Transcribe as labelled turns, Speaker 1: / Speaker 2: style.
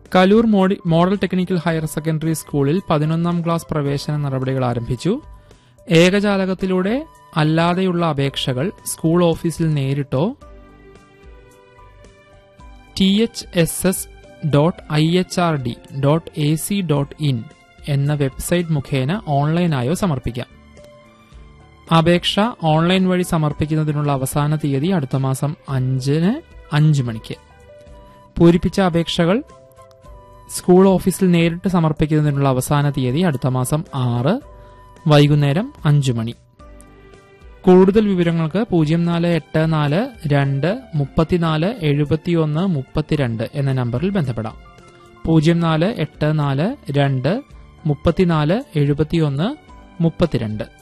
Speaker 1: കലൂർ മോഡി- model technical higher secondary school പതിനൊന്നാം class പ്രവേശന നടപടികൾ ആരംഭിച്ചു ഏകജാലകത്തിലൂടെ അല്ലാതെയുള്ള അപേക്ഷകൾ സ്കൂൾ ഓഫീസിൽ നേരിട്ടോ T H S S dot I H R D dot A C dot in എന്ന വെബ്സൈറ്റ് മുഖേന ഓൺലൈനായോ സമർപ്പിക്കാം അപേക്ഷ ഓൺലൈൻ വഴി സമർപ്പിക്കുന്നതിനുള്ള അവസാന തീയതി അടുത്ത മാസം അഞ്ചിന് അഞ്ച് മണിക്ക് പൂരിപ്പിച്ച അപേക്ഷകൾ സ്കൂൾ ഓഫീസിൽ നേരിട്ട് സമർപ്പിക്കുന്നതിനുള്ള അവസാന തീയതി അടുത്ത മാസം ആറ് വൈകുന്നേരം അഞ്ചു മണി കൂടുതൽ വിവരങ്ങൾക്ക് പൂജ്യം നാല് എട്ട് നാല് രണ്ട് മുപ്പത്തിനാല് എഴുപത്തിയൊന്ന് മുപ്പത്തിരണ്ട് എന്ന നമ്പറിൽ ബന്ധപ്പെടാം പൂജ്യം നാല് എട്ട് നാല് രണ്ട് മുപ്പത്തിനാല് എഴുപത്തിയൊന്ന് മുപ്പത്തിരണ്ട്